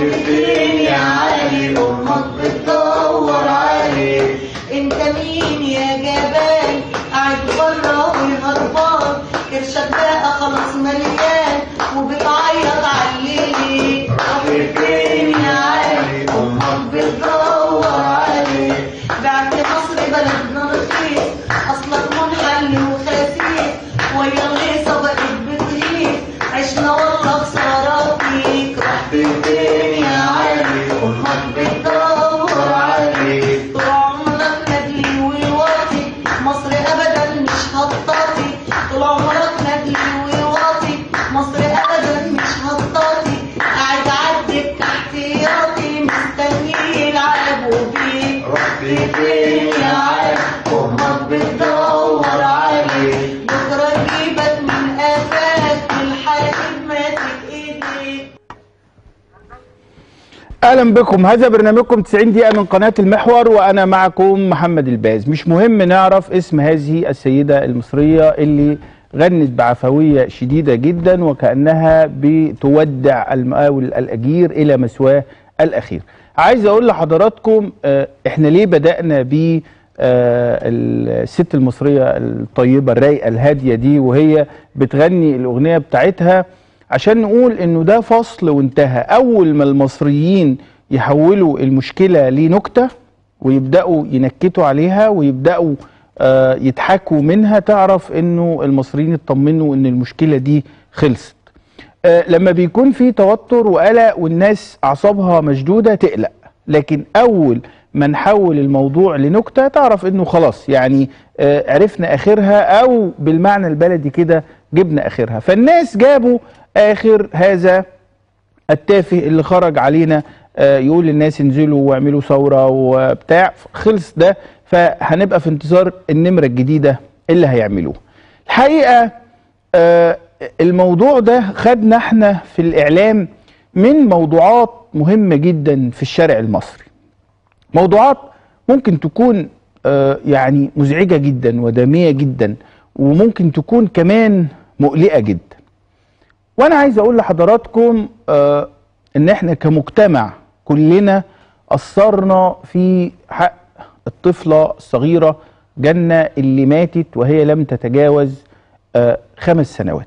فين يا علي امك بتدور عليك انت مين يا جبان قاعد بره وهربان كرشك بقى خلاص مليان وبتعيط عليلي فين يا علي امك بتدور عليك بعت مصر بلدنا رخيص اصلك منحل وخسيس ويا الغيصه بقت بتغيث عشنا والله خساره فيك رحت فين يا علي امك بتدور عليك طول عمرك ندلي وواطي مصر ابدا مش هتطاطي طول عمرك ندلي وواطي مصر ابدا مش هتطاطي قاعد عدك احتياطي مستني يلعبوا بيك رحت فين يا علي امك بتدور عليك بكره اجيبك من قفاك والحاسب ماسك ايديك اهلا بكم هذا برنامجكم 90 دقيقه من قناه المحور وانا معكم محمد الباز مش مهم نعرف اسم هذه السيده المصريه اللي غنت بعفويه شديده جدا وكانها بتودع المقاول الاجير الى مثواه الاخير عايز اقول لحضراتكم آه، احنا ليه بدانا ب آه، الست المصريه الطيبه الرايقه الهاديه دي وهي بتغني الاغنيه بتاعتها عشان نقول انه ده فصل وانتهى اول ما المصريين يحولوا المشكله لنكته ويبداوا ينكتوا عليها ويبداوا آه، يضحكوا منها تعرف انه المصريين اطمنوا ان المشكله دي خلصت آه، لما بيكون في توتر وقلق والناس اعصابها مشدوده تقلق لكن اول ما نحول الموضوع لنكته تعرف انه خلاص يعني آه، عرفنا اخرها او بالمعنى البلدي كده جبنا اخرها فالناس جابوا اخر هذا التافه اللي خرج علينا آه، يقول للناس انزلوا واعملوا ثوره وبتاع خلص ده فهنبقى في انتظار النمره الجديده اللي هيعملوه الحقيقه آه، الموضوع ده خدنا احنا في الاعلام من موضوعات مهمه جدا في الشارع المصري موضوعات ممكن تكون آه، يعني مزعجه جدا وداميه جدا وممكن تكون كمان مقلقه جدا وانا عايز اقول لحضراتكم آه ان احنا كمجتمع كلنا قصرنا في حق الطفله الصغيره جنه اللي ماتت وهي لم تتجاوز آه خمس سنوات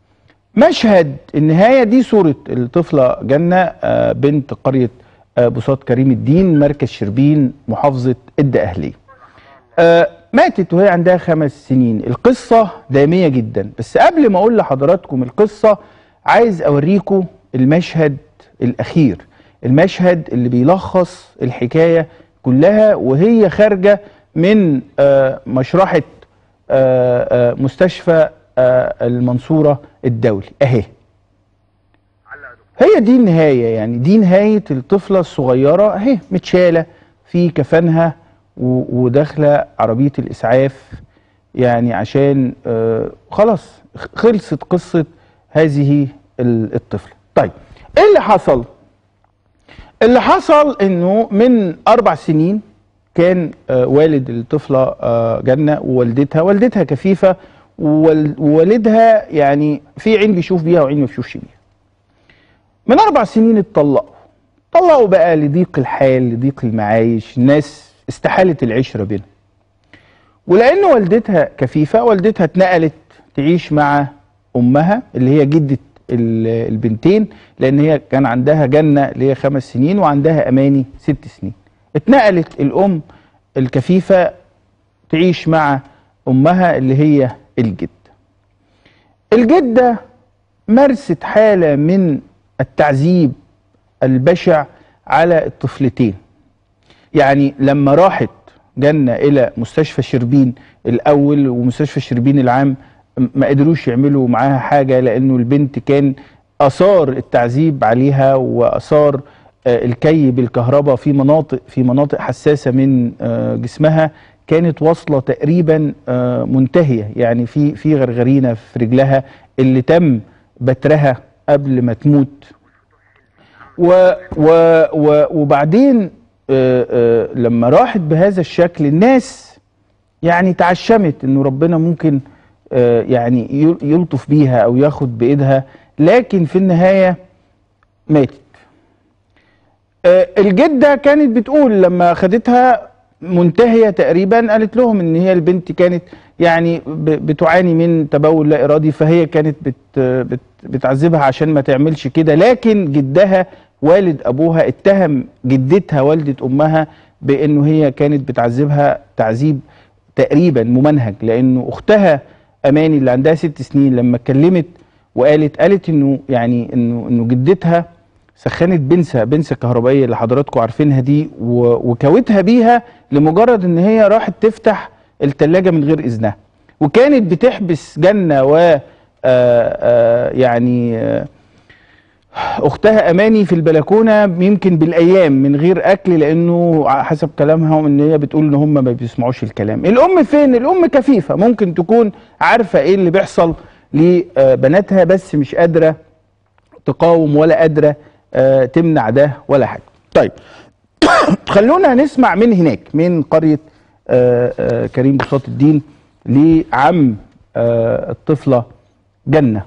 مشهد النهايه دي صوره الطفله جنه آه بنت قريه آه بساط كريم الدين مركز شربين محافظه الدقهليه آه ماتت وهي عندها خمس سنين القصة دامية جدا بس قبل ما أقول لحضراتكم القصة عايز أوريكم المشهد الأخير المشهد اللي بيلخص الحكاية كلها وهي خارجة من آه مشرحة آه آه مستشفى آه المنصورة الدولي أهي هي دي النهاية يعني دي نهاية الطفلة الصغيرة اهي متشالة في كفنها و- وداخلة عربية الإسعاف يعني عشان آه خلاص خ- خلصت قصة هذه ال- الطفلة طيب ايه اللي حصل اللي حصل انه من اربع سنين كان آه والد الطفلة آه جنة ووالدتها والدتها كفيفة ووال- ووالدها يعني في عين بيشوف بيها وعين ما بيشوفش بيها من اربع سنين اتطلقوا طلقوا بقى لضيق الحال لضيق المعايش الناس استحالت العشرة بينهم ولأن والدتها كفيفة والدتها اتنقلت تعيش مع أمها اللي هي جدة ال- البنتين لأن هي كان عندها جنة اللي هي خمس سنين وعندها أماني ست سنين اتنقلت الأم الكفيفة تعيش مع أمها اللي هي الجد الجدة مارست حالة من التعذيب البشع على الطفلتين يعني لما راحت جنة إلى مستشفى شربين الأول ومستشفى شربين العام م- ما قدروش يعملوا معاها حاجة لأنه البنت كان أثار التعذيب عليها وأثار آه، الكي بالكهرباء في مناطق في مناطق حساسة من آه، جسمها كانت واصلة تقريبا آه، منتهية يعني في في غرغرينة في رجلها اللي تم بترها قبل ما تموت و و و وبعدين آه، آه، لما راحت بهذا الشكل الناس يعني تعشمت انه ربنا ممكن آه، يعني يل- يلطف بيها او ياخد بايدها لكن في النهايه ماتت آه، الجده كانت بتقول لما خدتها منتهيه تقريبا قالت لهم ان هي البنت كانت يعني ب- بتعاني من تبول لا ارادي فهي كانت بت بت بتعذبها عشان ما تعملش كده لكن جدها والد ابوها اتهم جدتها والده امها بانه هي كانت بتعذبها تعذيب تقريبا ممنهج لانه اختها اماني اللي عندها ست سنين لما اتكلمت وقالت قالت انه يعني انه انه جدتها سخنت بنسة بنسة كهربائية اللي حضراتكم عارفينها دي و- وكوتها بيها لمجرد ان هي راحت تفتح التلاجة من غير اذنها وكانت بتحبس جنة و آه، آه، يعني آه، اختها اماني في البلكونه يمكن بالايام من غير اكل لانه ع- حسب كلامهم ان هي بتقول ان هم ما بيسمعوش الكلام الام فين الام كفيفه ممكن تكون عارفه ايه اللي بيحصل لبناتها بس مش قادره تقاوم ولا قادره آه، تمنع ده ولا حاجه طيب خلونا نسمع من هناك من قريه آه، آه، كريم بساط الدين لعم آه، الطفله جنه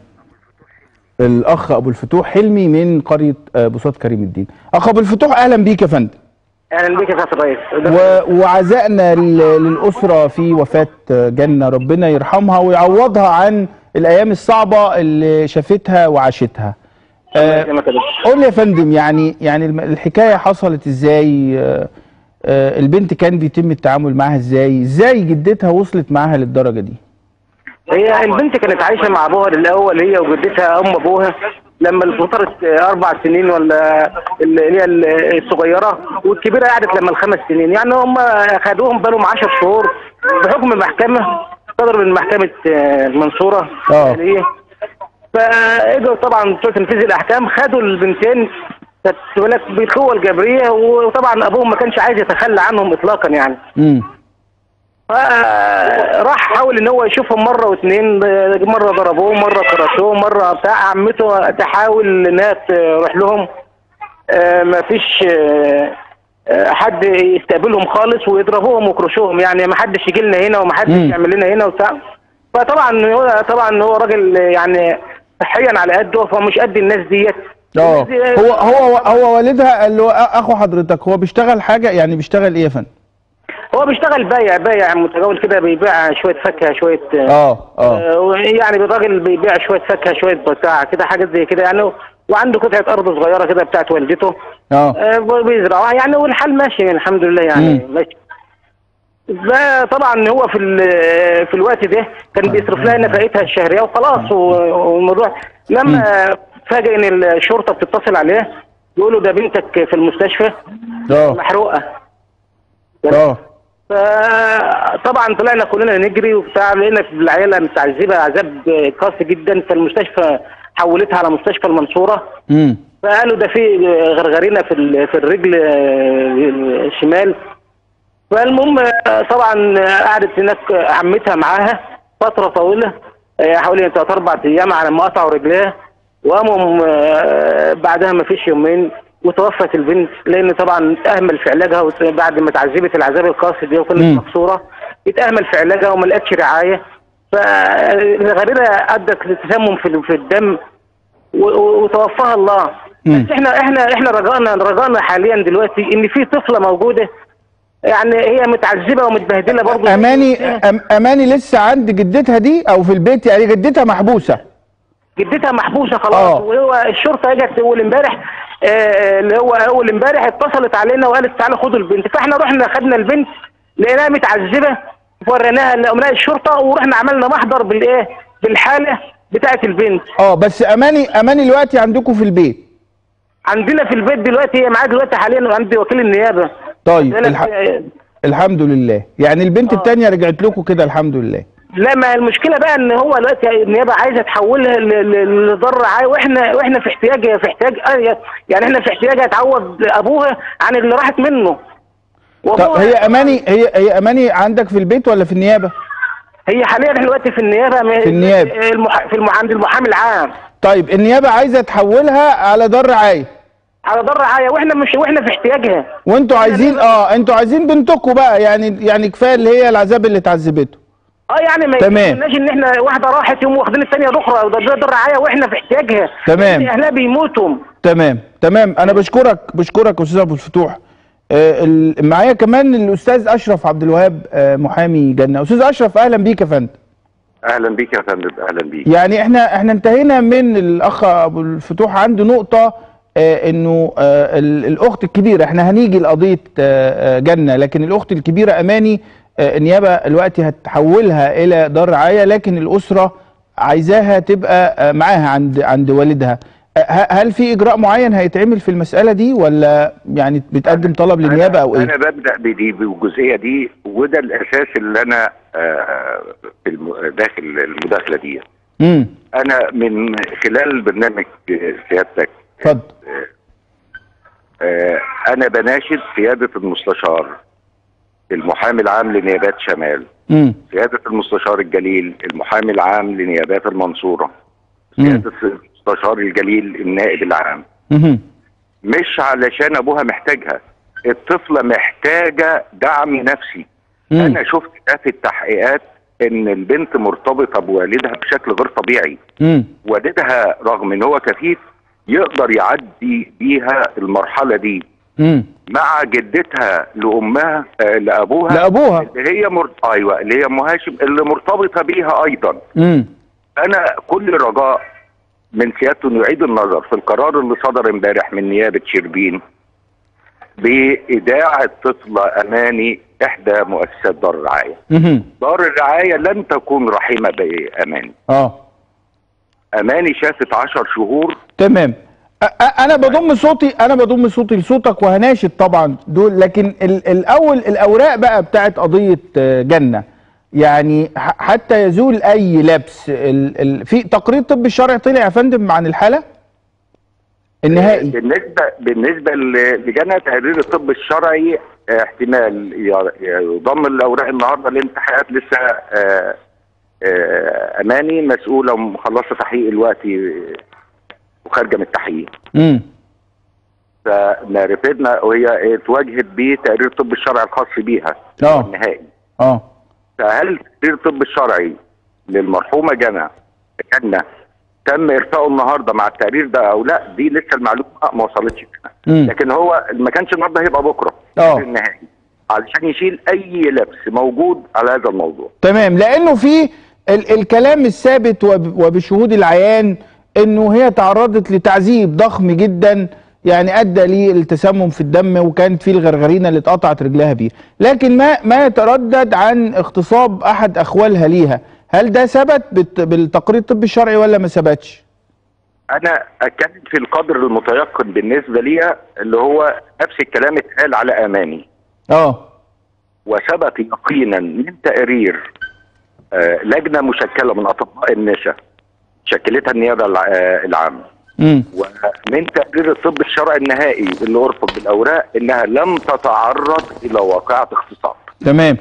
الاخ ابو الفتوح حلمي من قريه آه، بساط كريم الدين اخ ابو الفتوح اهلا بيك يا فندم اهلا بك يا سياده الرئيس و- وعزائنا لل- للاسره في وفاه آه، جنه ربنا يرحمها ويعوضها عن الايام الصعبه اللي شافتها وعاشتها آه، يسلمك يا دكتور. قول لي يا فندم يعني يعني الم- الحكايه حصلت ازاي آه، آه، البنت كان بيتم التعامل معاها ازاي ازاي جدتها وصلت معاها للدرجه دي هي البنت كانت عايشه مع ابوها الاول هي وجدتها ام ابوها لما فتره اربع سنين ولا اللي هي الصغيره والكبيره قعدت لما الخمس سنين يعني هم خدوهم بالهم 10 شهور بحكم محكمه صدر من محكمه آه، المنصوره آه. الإسرائيلية. فاجوا طبعا بتوع تنفيذ الاحكام خدوا البنتين كانت بالك بالقوه الجبريه وطبعا ابوهم ما كانش عايز يتخلى عنهم اطلاقا يعني امم فراح حاول ان هو يشوفهم مره واثنين مره ضربوه مره كرشوه مره بتاع عمته تحاول انها تروح لهم آه، ما فيش آه، آه، حد يستقبلهم خالص ويضربوهم ويكرشوهم يعني ما حدش يجي لنا هنا وما حدش مم. يعمل لنا هنا وبتاع فطبعا هو طبعا هو راجل يعني صحيا على قده فمش قد الناس ديت اه الناس دي- هو هو هو والدها قال له أ- اخو حضرتك هو بيشتغل حاجه يعني بيشتغل ايه يا فندم هو بيشتغل بايع بايع متجول كده بيبيع شويه فاكهه شويه اه اه آه، يعني الراجل بيبيع شويه فاكهه شويه بتاع كده حاجات زي كده يعني وعنده قطعه ارض صغيره كده بتاعت والدته اه آه، بيزرعها يعني والحال ماشي الحمد لله يعني مم. ماشي ده طبعا هو في ال- في الوقت ده كان بيصرف لها نفقتها الشهريه وخلاص و- والموضوع لما فاجئ ان الشرطه بتتصل عليه يقولوا ده بنتك في المستشفى اه محروقه اه فطبعا طلعنا كلنا نجري وبتاع لقينا في العيله متعذبه عذاب قاسي جدا فالمستشفى حولتها على مستشفى المنصوره امم فقالوا ده في غرغرينه في ال- في الرجل آه، الشمال فالمهم آه، طبعا آه، قعدت هناك عمتها معاها فتره طويله آه، حوالي ثلاث اربع ايام على ما قطعوا رجليها وقاموا آه، بعدها ما فيش يومين وتوفت البنت لان طبعا اهمل في علاجها وت- بعد ما اتعذبت العذاب القاسي دي مم. وكانت مكسوره اتاهمل في علاجها وما لقتش رعايه فالغريره ادت لتسمم في في الدم و- و- وتوفاها الله مم. بس احنا احنا احنا رجعنا رجعنا حاليا دلوقتي ان في طفله موجوده يعني هي متعذبه ومتبهدله برضه اماني أم اماني لسه عند جدتها دي او في البيت يعني جدتها محبوسه جدتها محبوسه خلاص آه. وهو الشرطه اجت اول امبارح آه، اللي هو اول امبارح اتصلت علينا وقالت تعالوا خدوا البنت فاحنا رحنا خدنا البنت لقيناها متعذبه وريناها لامناء الشرطه ورحنا عملنا محضر بالايه بالحاله بتاعه البنت اه بس اماني اماني دلوقتي عندكم في البيت عندنا في البيت دلوقتي هي معايا دلوقتي حاليا وعندي وكيل النيابه طيب أنا الح... في- الحمد لله يعني البنت التانية رجعت لكم كده الحمد لله لا ما المشكله بقى ان هو دلوقتي النيابه عايزه تحولها ل- ل- لضر رعايه واحنا واحنا في احتياج في احتياج آه، يعني احنا في احتياج تعوض ابوها عن اللي راحت منه طب وهو- هي اماني هي هي اماني عندك في البيت ولا في النيابه هي حاليا احنا دلوقتي في النيابه م- في النيابة. المح... في المح... عند المحامي العام طيب النيابه عايزه تحولها على دار رعايه على دار رعايه واحنا مش واحنا في احتياجها وانتوا عايزين اه انتوا عايزين بنتكم بقى يعني يعني كفايه اللي هي العذاب اللي اتعذبته اه يعني ما تمام. يستناش ان احنا واحده راحت يوم واخدين الثانيه اخرى وده ده دار رعايه واحنا في احتياجها تمام. لأن اهلها بيموتوا تمام تمام انا بشكرك بشكرك استاذ ابو الفتوح آه، ال- معايا كمان الاستاذ اشرف عبد الوهاب آه، محامي جنه استاذ اشرف اهلا بيك يا فندم اهلا بيك يا فندم اهلا بيك يعني احنا احنا انتهينا من الاخ ابو الفتوح عنده نقطه آه انه آه ال- الاخت الكبيره احنا هنيجي لقضيه آه آه، جنه لكن الاخت الكبيره اماني آه النيابه دلوقتي هتحولها الى دار رعايه لكن الاسره عايزاها تبقى آه معاها عند عند والدها آه، ه- هل في اجراء معين هيتعمل في المساله دي ولا يعني بتقدم طلب للنيابه او انا ايه؟ ببدا بدي بالجزئيه دي وده الاساس اللي انا آه، في الم- داخل المداخله دي امم انا من خلال برنامج سيادتك اتفضل آه، انا بناشد سياده المستشار المحامي العام لنيابات شمال امم سياده المستشار الجليل المحامي العام لنيابات المنصوره مم. سياده المستشار الجليل النائب العام مهم. مش علشان ابوها محتاجها الطفله محتاجه دعم نفسي مم. انا شفت ده في التحقيقات ان البنت مرتبطه بوالدها بشكل غير طبيعي امم والدها رغم ان هو كفيف يقدر يعدي بيها المرحله دي امم مع جدتها لامها آه لابوها لابوها اللي هي مر... ايوه اللي هي ام هاشم اللي مرتبطه بيها ايضا امم انا كل رجاء من سيادته انه يعيد النظر في القرار اللي صدر امبارح من نيابه شربين بايداع الطفله اماني احدى مؤسسات دار الرعايه. مهم. دار الرعايه لن تكون رحيمه باماني. اه اماني شافت عشر شهور تمام أ- أ- انا بضم صوتي انا بضم صوتي لصوتك وهناشد طبعا دول لكن ال- الاول الاوراق بقى بتاعت قضيه آه، جنه يعني ح- حتى يزول اي لبس ال ال في تقرير طبي الشرعي طلع يا فندم عن الحاله النهائي بالنسبه بالنسبه ل- لجنه تقرير الطب الشرعي آه، احتمال ي- يضم الاوراق النهارده للامتحانات لسه آه، آه، اماني مسؤوله ومخلصه تحقيق دلوقتي وخارجه من التحقيق. امم فمعرفتنا وهي اتواجهت بتقرير الطب الشرعي الخاص بيها آه. النهائي اه فهل تقرير الطب الشرعي للمرحومه جنى جنة تم ارساؤه النهارده مع التقرير ده او لا دي لسه المعلومه ما وصلتش لنا مم. لكن هو ما كانش النهارده هيبقى بكره آه. التقرير النهائي علشان يشيل اي لبس موجود على هذا الموضوع تمام لانه في ال الكلام الثابت وب- وبشهود العيان انه هي تعرضت لتعذيب ضخم جدا يعني ادى للتسمم في الدم وكانت في الغرغرينه اللي اتقطعت رجلها بيه لكن ما ما يتردد عن اغتصاب احد اخوالها ليها هل ده ثبت بالت- بالتقرير الطبي الشرعي ولا ما ثبتش انا اتكلم في القدر المتيقن بالنسبه ليا اللي هو نفس الكلام اتقال على اماني اه وثبت يقينا من تقرير آه، لجنه مشكله من اطباء النساء شكلتها النيابه الع- آه، العامه امم ومن تقرير الطب الشرعي النهائي اللي ارفض بالاوراق انها لم تتعرض الى واقعه اغتصاب تمام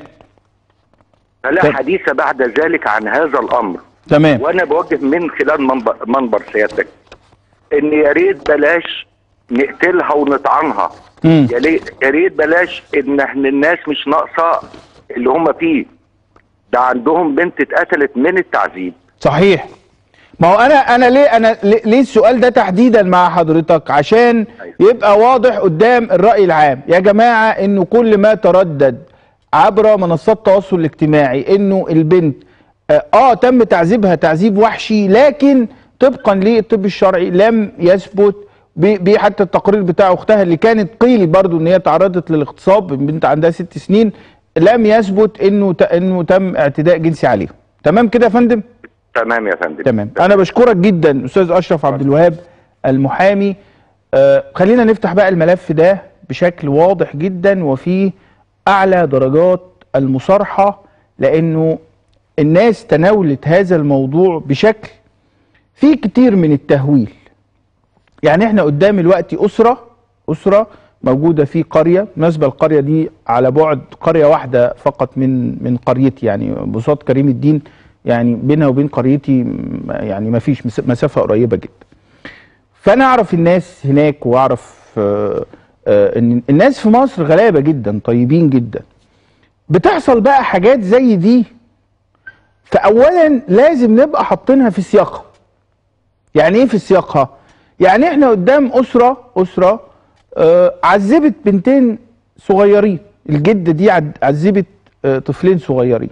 فلا طب- حديث بعد ذلك عن هذا الامر تمام وانا بوجه من خلال منبر, منبر سيادتك ان يا ريت بلاش نقتلها ونطعنها مم. يا لي- يا ريت بلاش ان احنا الناس مش ناقصه اللي هم فيه ده عندهم بنت اتقتلت من التعذيب صحيح ما هو انا انا ليه انا ليه ليه السؤال ده تحديدا مع حضرتك عشان يبقى واضح قدام الراي العام يا جماعه انه كل ما تردد عبر منصات التواصل الاجتماعي انه البنت اه, آه تم تعذيبها تعذيب وحشي لكن طبقا للطب الشرعي لم يثبت ب- ب- حتى التقرير بتاع اختها اللي كانت قيل برضو ان هي تعرضت للاغتصاب بنت عندها ست سنين لم يثبت انه ت- انه تم اعتداء جنسي عليها تمام كده يا فندم تمام يا فندم تمام انا بشكرك جدا استاذ اشرف عبد الوهاب المحامي آه خلينا نفتح بقى الملف ده بشكل واضح جدا وفيه اعلى درجات المصارحه لانه الناس تناولت هذا الموضوع بشكل فيه كتير من التهويل يعني احنا قدام الوقت اسره اسره موجوده في قريه بالنسبه القريه دي على بعد قريه واحده فقط من من قريتي يعني بساط كريم الدين يعني بينها وبين قريتي م- يعني ما فيش مس- مسافه قريبه جدا فانا اعرف الناس هناك واعرف آه، آه، ان الناس في مصر غلابه جدا طيبين جدا بتحصل بقى حاجات زي دي فاولا لازم نبقى حاطينها في سياقها يعني ايه في سياقها يعني احنا قدام اسره اسره آه عذبت بنتين صغيرين الجده دي عد- عذبت آه طفلين صغيرين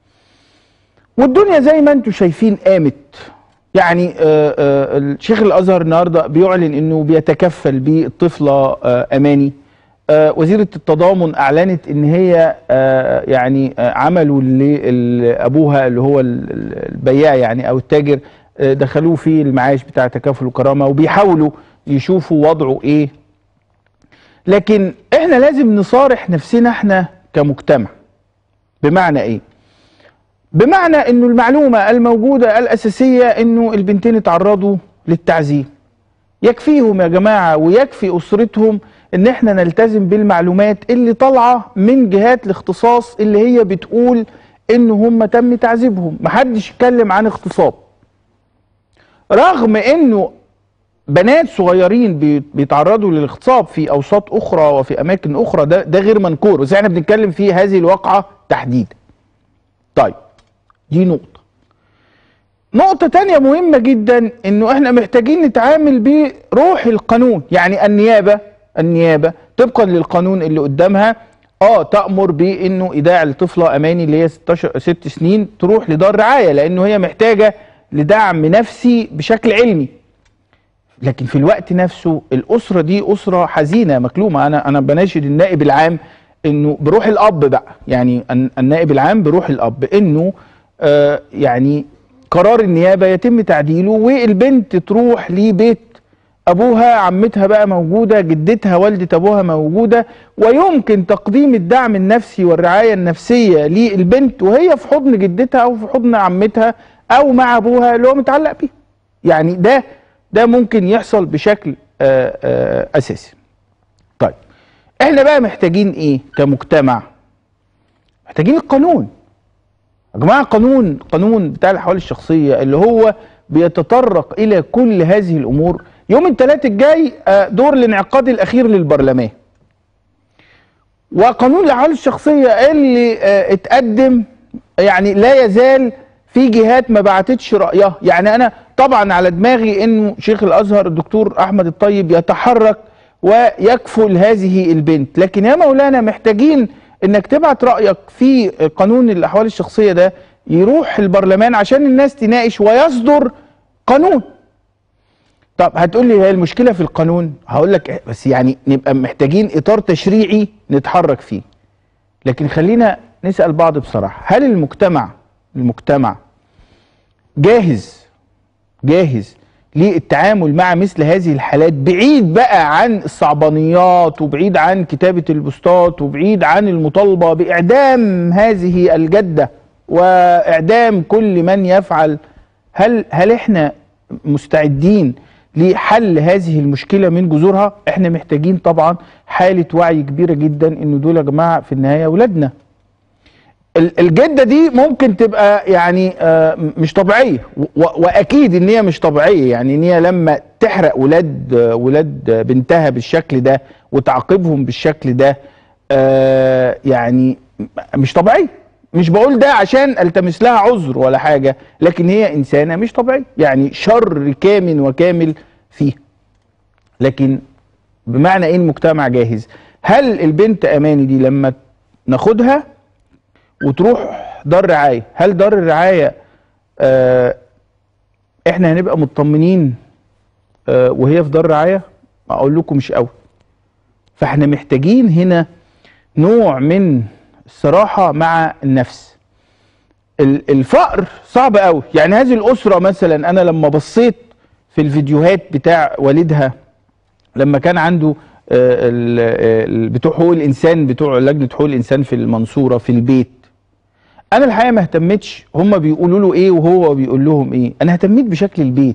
والدنيا زي ما انتم شايفين قامت يعني آه آه الشيخ الازهر النهارده بيعلن انه بيتكفل بالطفله آه اماني آه وزيره التضامن اعلنت ان هي آه يعني آه عملوا لابوها اللي هو ال- ال- البياع يعني او التاجر آه دخلوه في المعاش بتاع تكافل وكرامه وبيحاولوا يشوفوا وضعه ايه لكن احنا لازم نصارح نفسنا احنا كمجتمع بمعنى ايه بمعنى انه المعلومه الموجوده الاساسيه انه البنتين اتعرضوا للتعذيب يكفيهم يا جماعه ويكفي اسرتهم ان احنا نلتزم بالمعلومات اللي طالعه من جهات الاختصاص اللي هي بتقول ان هم تم تعذيبهم محدش يتكلم عن اغتصاب رغم انه بنات صغيرين بي- بيتعرضوا للاغتصاب في اوساط اخرى وفي اماكن اخرى ده ده غير منكور بس احنا بنتكلم في هذه الواقعه تحديدا طيب دي نقطة نقطة تانية مهمة جدا انه احنا محتاجين نتعامل بروح القانون يعني النيابة النيابة طبقا للقانون اللي قدامها اه تأمر بانه ايداع الطفلة اماني اللي هي 16 ست سنين تروح لدار رعاية لانه هي محتاجة لدعم نفسي بشكل علمي لكن في الوقت نفسه الاسره دي اسره حزينه مكلومه انا انا بناشد النائب العام انه بروح الاب بقى يعني الن- النائب العام بروح الاب انه آه يعني قرار النيابه يتم تعديله والبنت تروح لبيت ابوها عمتها بقى موجوده جدتها والده ابوها موجوده ويمكن تقديم الدعم النفسي والرعايه النفسيه للبنت وهي في حضن جدتها او في حضن عمتها او مع ابوها اللي هو متعلق بيه يعني ده ده ممكن يحصل بشكل آه، آه، اساسي طيب احنا بقى محتاجين ايه كمجتمع محتاجين القانون يا جماعه قانون قانون بتاع الاحوال الشخصيه اللي هو بيتطرق الى كل هذه الامور يوم الثلاث الجاي آه، دور الانعقاد الاخير للبرلمان وقانون الاحوال الشخصيه اللي آه، اتقدم يعني لا يزال في جهات ما بعتتش رايها يعني انا طبعا على دماغي انه شيخ الازهر الدكتور احمد الطيب يتحرك ويكفل هذه البنت لكن يا مولانا محتاجين انك تبعت رايك في قانون الاحوال الشخصيه ده يروح البرلمان عشان الناس تناقش ويصدر قانون طب هتقول لي هي المشكله في القانون هقول لك إيه، بس يعني نبقى محتاجين اطار تشريعي نتحرك فيه لكن خلينا نسال بعض بصراحه هل المجتمع المجتمع جاهز جاهز للتعامل مع مثل هذه الحالات بعيد بقى عن الصعبانيات وبعيد عن كتابة البوستات وبعيد عن المطالبة بإعدام هذه الجدة وإعدام كل من يفعل هل هل احنا مستعدين لحل هذه المشكلة من جذورها احنا محتاجين طبعا حالة وعي كبيرة جدا انه دول يا جماعة في النهاية ولادنا ال- الجده دي ممكن تبقى يعني آه، م- مش طبيعيه و- واكيد ان هي مش طبيعيه يعني ان هي لما تحرق ولاد آه، ولاد آه، بنتها بالشكل ده وتعاقبهم بالشكل ده آه، يعني م- مش طبيعيه مش بقول ده عشان التمس لها عذر ولا حاجه لكن هي انسانه مش طبيعيه يعني شر كامن وكامل فيها لكن بمعنى ايه المجتمع جاهز هل البنت اماني دي لما ناخدها وتروح دار رعايه هل دار الرعايه آه احنا هنبقى مطمنين آه وهي في دار رعايه اقول لكم مش قوي فاحنا محتاجين هنا نوع من الصراحه مع النفس ال- الفقر صعب قوي يعني هذه الاسره مثلا انا لما بصيت في الفيديوهات بتاع والدها لما كان عنده آه، ال- ال- بتوع حقوق الانسان بتوع لجنه حقوق الانسان في المنصوره في البيت انا الحقيقه ما اهتمتش هم بيقولوا له ايه وهو بيقول لهم ايه انا اهتميت بشكل البيت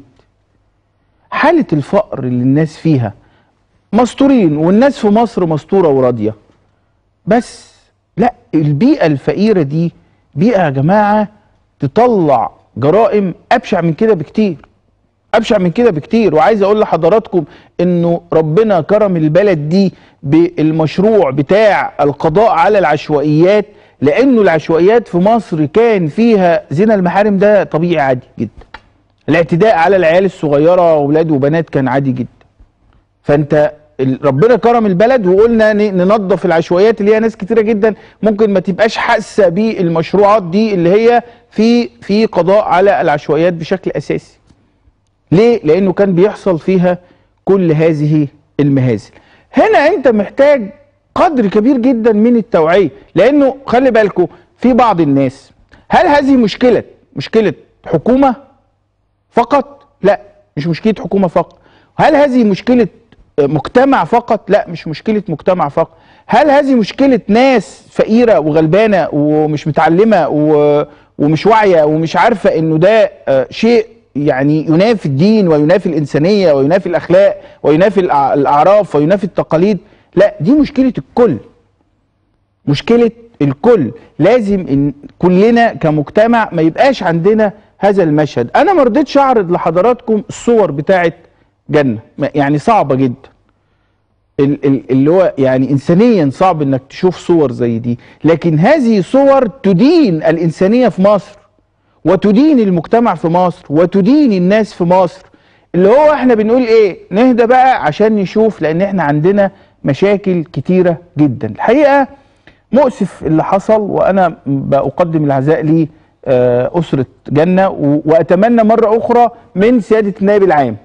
حاله الفقر اللي الناس فيها مستورين والناس في مصر مستوره وراضيه بس لا البيئه الفقيره دي بيئه يا جماعه تطلع جرائم ابشع من كده بكتير ابشع من كده بكتير وعايز اقول لحضراتكم انه ربنا كرم البلد دي بالمشروع بتاع القضاء على العشوائيات لانه العشوائيات في مصر كان فيها زنا المحارم ده طبيعي عادي جدا الاعتداء على العيال الصغيره اولاد وبنات كان عادي جدا فانت ال- ربنا كرم البلد وقلنا ن- ننظف العشوائيات اللي هي ناس كتيره جدا ممكن ما تبقاش حاسه بالمشروعات دي اللي هي في في قضاء على العشوائيات بشكل اساسي ليه لانه كان بيحصل فيها كل هذه المهازل هنا انت محتاج قدر كبير جدا من التوعيه لانه خلي بالكم في بعض الناس هل هذه مشكله مشكله حكومه فقط لا مش مشكله حكومه فقط هل هذه مشكله مجتمع فقط لا مش مشكله مجتمع فقط هل هذه مشكله ناس فقيره وغلبانه ومش متعلمه و... ومش واعيه ومش عارفه انه ده آه، شيء يعني ينافي الدين وينافي الانسانيه وينافي الاخلاق وينافي الأع- الاعراف وينافي التقاليد لا دي مشكله الكل مشكله الكل لازم ان كلنا كمجتمع ما يبقاش عندنا هذا المشهد انا ما رضيتش اعرض لحضراتكم الصور بتاعه جنه ما- يعني صعبه جدا ال- ال- اللي هو يعني انسانيا صعب انك تشوف صور زي دي لكن هذه صور تدين الانسانيه في مصر وتدين المجتمع في مصر وتدين الناس في مصر اللي هو احنا بنقول ايه نهدى بقى عشان نشوف لان احنا عندنا مشاكل كتيره جدا الحقيقه مؤسف اللي حصل وانا بقدم العزاء لأسرة جنة و- وأتمنى مرة أخرى من سيادة النائب العام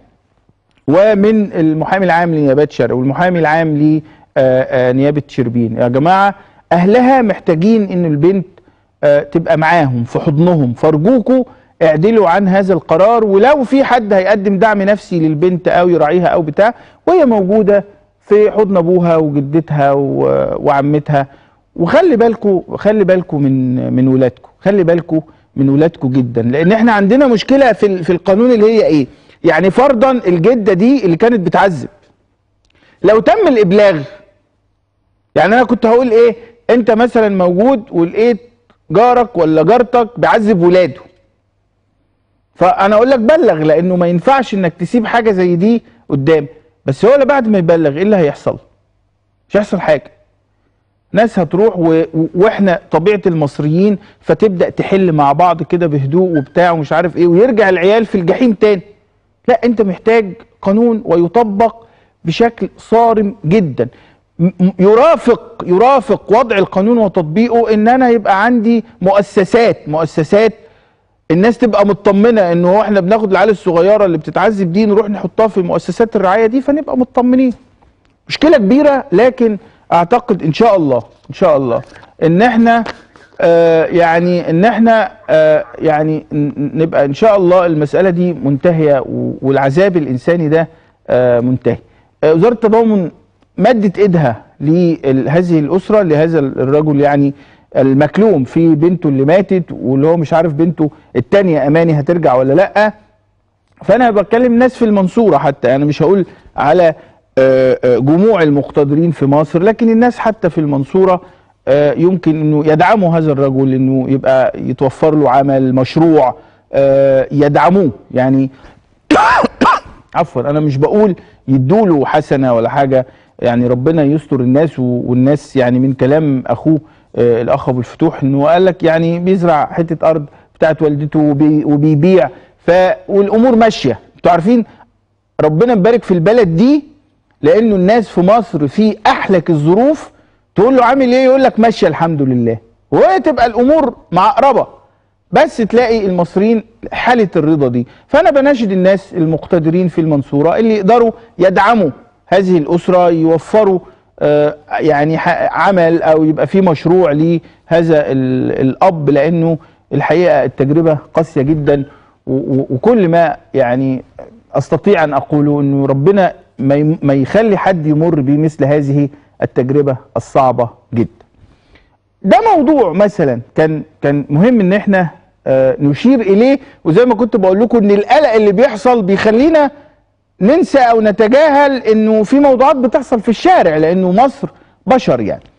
ومن المحامي العام لنيابات شرق والمحامي العام لنيابة شربين يا جماعة أهلها محتاجين إن البنت آه، تبقى معاهم في حضنهم فارجوكوا اعدلوا عن هذا القرار ولو في حد هيقدم دعم نفسي للبنت أو يراعيها أو بتاع وهي موجودة في حضن أبوها وجدتها و- وعمتها وخلي بالكوا خلي بالكوا من من ولادكم خلي بالكوا من ولادكم جدا لان احنا عندنا مشكله في ال- في القانون اللي هي ايه يعني فرضا الجده دي اللي كانت بتعذب لو تم الابلاغ يعني انا كنت هقول ايه انت مثلا موجود ولقيت جارك ولا جارتك بيعذب ولاده فانا اقول لك بلغ لانه ما ينفعش انك تسيب حاجه زي دي قدام بس هو اللي بعد ما يبلغ ايه اللي هيحصل مش هيحصل حاجه ناس هتروح و... و- واحنا طبيعه المصريين فتبدا تحل مع بعض كده بهدوء وبتاع ومش عارف ايه ويرجع العيال في الجحيم تاني لا انت محتاج قانون ويطبق بشكل صارم جدا م- م- يرافق يرافق وضع القانون وتطبيقه ان انا يبقى عندي مؤسسات مؤسسات الناس تبقى مطمنه انه هو احنا بناخد العيال الصغيره اللي بتتعذب دي نروح نحطها في مؤسسات الرعايه دي فنبقى مطمنين مشكله كبيره لكن اعتقد ان شاء الله ان شاء الله ان احنا آه يعني ان احنا آه يعني ن- نبقى ان شاء الله المساله دي منتهيه و- والعذاب الانساني ده آه منتهي آه وزاره التضامن مدت ايدها لهذه الاسره لهذا الرجل يعني المكلوم في بنته اللي ماتت واللي هو مش عارف بنته التانية اماني هترجع ولا لا فانا بتكلم ناس في المنصوره حتى انا مش هقول على آه، آه، جموع المقتدرين في مصر لكن الناس حتى في المنصوره آه، يمكن انه يدعموا هذا الرجل انه يبقى يتوفر له عمل مشروع آه، يدعموه يعني عفوا انا مش بقول يدوا له حسنه ولا حاجه يعني ربنا يستر الناس و- والناس يعني من كلام اخوه آه، الاخ ابو الفتوح انه قال لك يعني بيزرع حته ارض بتاعت والدته وبي وبيبيع ف والامور ماشيه انتوا عارفين ربنا مبارك في البلد دي لانه الناس في مصر في احلك الظروف تقول له عامل ايه يقول لك ماشيه الحمد لله وتبقى الامور معقربه بس تلاقي المصريين حاله الرضا دي فانا بناشد الناس المقتدرين في المنصوره اللي يقدروا يدعموا هذه الاسره يوفروا آه، يعني ح- عمل او يبقى في مشروع لهذا ال- الاب لانه الحقيقه التجربه قاسيه جدا و- و- وكل ما يعني استطيع ان اقوله انه ربنا ما يم- ما يخلي حد يمر بمثل هذه التجربه الصعبه جدا. ده موضوع مثلا كان كان مهم ان احنا آه، نشير اليه وزي ما كنت بقول لكم ان القلق اللي بيحصل بيخلينا ننسى او نتجاهل انه في موضوعات بتحصل في الشارع لانه مصر بشر يعني